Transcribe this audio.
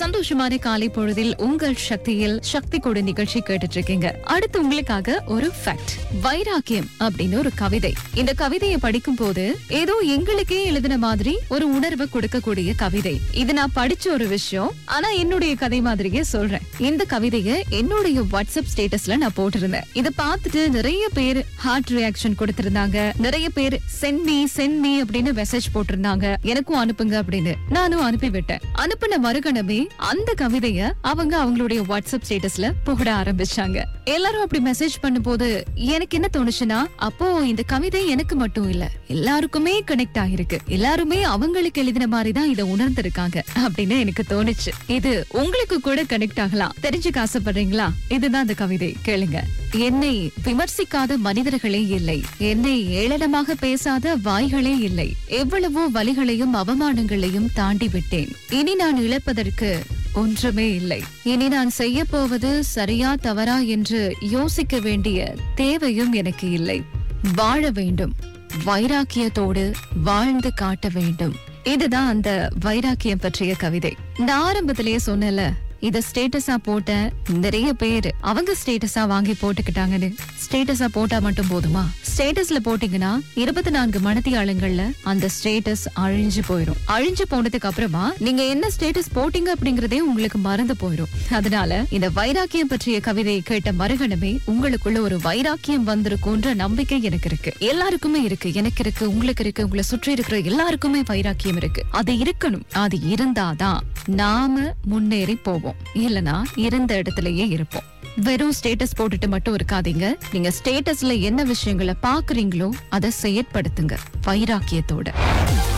சந்தோஷமான காலை பொழுதில் உங்கள் சக்தியில் சக்தி கொடு நிகழ்ச்சி கேட்டுட்டு இருக்கீங்க அடுத்து உங்களுக்காக ஒரு ஃபேக்ட் வைராக்கியம் அப்படின்னு ஒரு கவிதை இந்த கவிதையை படிக்கும் போது ஏதோ எங்களுக்கே எழுதின மாதிரி ஒரு உணர்வை கொடுக்கக்கூடிய கவிதை இது நான் படிச்ச ஒரு விஷயம் ஆனா என்னுடைய கதை மாதிரியே சொல்றேன் இந்த கவிதையை என்னுடைய வாட்ஸ்அப் ஸ்டேட்டஸ்ல நான் போட்டிருந்தேன் இதை பார்த்துட்டு நிறைய பேர் ஹார்ட் ரியாக்ஷன் கொடுத்திருந்தாங்க நிறைய பேர் சென்ட் மீ சென்ட் மீ அப்படின்னு மெசேஜ் போட்டிருந்தாங்க எனக்கும் அனுப்புங்க அப்படின்னு நானும் அனுப்பி விட்டேன் அனுப்பின மறுகணமே அந்த கவிதைய அவங்க அவங்களுடைய வாட்ஸ்அப் ஸ்டேட்டஸ்ல புகழ ஆரம்பிச்சாங்க எல்லாரும் அப்படி மெசேஜ் பண்ணும்போது எனக்கு என்ன தோணுச்சுன்னா அப்போ இந்த கவிதை எனக்கு மட்டும் இல்ல எல்லாருக்குமே கனெக்ட் ஆகிருக்கு எல்லாருமே அவங்களுக்கு எழுதின மாதிரி தான் இதை உணர்ந்திருக்காங்க அப்படின்னு எனக்கு தோணுச்சு இது உங்களுக்கு கூட கனெக்ட் ஆகலாம் தெரிஞ்சுக்க ஆசைப்படுறீங்களா இதுதான் அந்த கவிதை கேளுங்க என்னை விமர்சிக்காத மனிதர்களே இல்லை என்னை ஏளனமாக பேசாத வாய்களே இல்லை எவ்வளவோ வலிகளையும் அவமானங்களையும் தாண்டி விட்டேன் இனி நான் இழப்பதற்கு ஒன்றுமே இல்லை இனி நான் செய்ய போவது சரியா தவறா என்று யோசிக்க வேண்டிய தேவையும் எனக்கு இல்லை வாழ வேண்டும் வைராக்கியத்தோடு வாழ்ந்து காட்ட வேண்டும் இதுதான் அந்த வைராக்கியம் பற்றிய கவிதை நான் ஆரம்பத்திலேயே சொன்னேன்ல இத ஸ்டேட்டஸா போட்ட நிறைய பேர் அவங்க ஸ்டேட்டஸா வாங்கி போட்டுக்கிட்டாங்கன்னு ஸ்டேட்டஸா போட்டா மட்டும் போதுமா ஸ்டேட்டஸ்ல போட்டீங்கன்னா இருபத்தி நான்கு மணத்தியாளங்கள்ல அந்த ஸ்டேட்டஸ் அழிஞ்சு போயிடும் அழிஞ்சு போனதுக்கு அப்புறமா நீங்க என்ன ஸ்டேட்டஸ் போட்டீங்க அப்படிங்கறதே உங்களுக்கு மறந்து போயிடும் அதனால இந்த வைராக்கியம் பற்றிய கவிதையை கேட்ட மறுகணமே உங்களுக்குள்ள ஒரு வைராக்கியம் வந்திருக்கும்ன்ற நம்பிக்கை எனக்கு இருக்கு எல்லாருக்குமே இருக்கு எனக்கு இருக்கு உங்களுக்கு இருக்கு உங்களை சுற்றி இருக்கிற எல்லாருக்குமே வைராக்கியம் இருக்கு அது இருக்கணும் அது இருந்தாதான் நாம முன்னேறி போவோம் இல்லனா இருந்த இடத்துலயே இருப்போம் வெறும் ஸ்டேட்டஸ் போட்டுட்டு மட்டும் இருக்காதீங்க நீங்க ஸ்டேட்டஸ்ல என்ன விஷயங்களை பாக்குறீங்களோ அதை செயற்படுத்துங்க வைராக்கியத்தோட